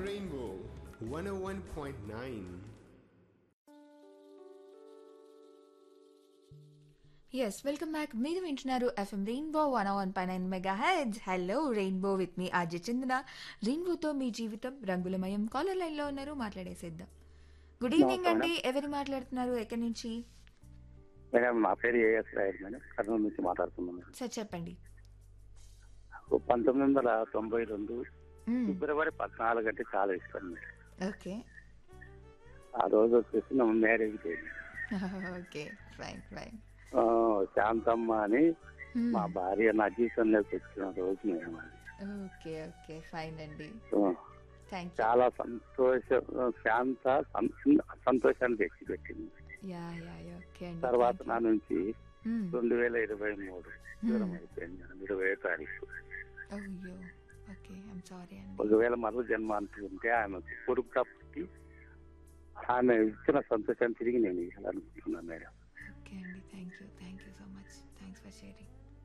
Rainbow 101.9. Yes welcome back మీరు వింటున్నారు FM Rainbow one one పై nine mega hits hello Rainbow with మీ RJ Chandana రెయిన్బోతో మీ జీవితం రంగులమయం కాలర్ లైన్లో ఉన్నారు మాట్లాడేసేద్దాం గుడ్ ఈవినింగ్ అండి ఎవరు మాట్లాడుతున్నారు ఎక్కడి నుంచి మేడం నా పేరు ఏఎస్ రాయర్ మేడం కర్నూలు నుంచి మాట్లాడుతున్నాను సార్ చెప్పండి నాకు పంతొమ్మిది వందల తొంభై రెండు మ్మ్. ఫిబ్రవరి పద్నాలుగు అంటే చాలా ఇష్టం మేడం ఓకే ఆ రోజు వచ్చేసి నా marriage day okay fine fine ఆ, శాంతమ్మ అని మ్మ్. మా భార్య నా జీవితంలోకి వచ్చిన రోజు మేడం అది. ఓకే ఓకే ఫైన్ అండి ఆ, థ్యాంక్ యూ చాలా సంతోష శాంత సం- సంతోషాన్ని తెచ్చిపెట్టింది యా యా యా ఓకే అండి తర్వాత thank నా you. నుంచి మ్మ్. రెండు వేల ఇరవై మూడు దూరం అయిపోయింది మేడం ఇరవై తారీఖు అయ్యో ఓకే ఐమ్ సారీ అండి ఒకవేళ మరో జన్మ అనుకుంటే ఆమె కొడుకు పుట్టి ఆమె ఇచ్చిన సంతోషాన్ని తిరిగి నేను ఇవ్వాలనుకుంటున్నాను మేడం ఓకే అండి thank you thank you so much thanks for sharing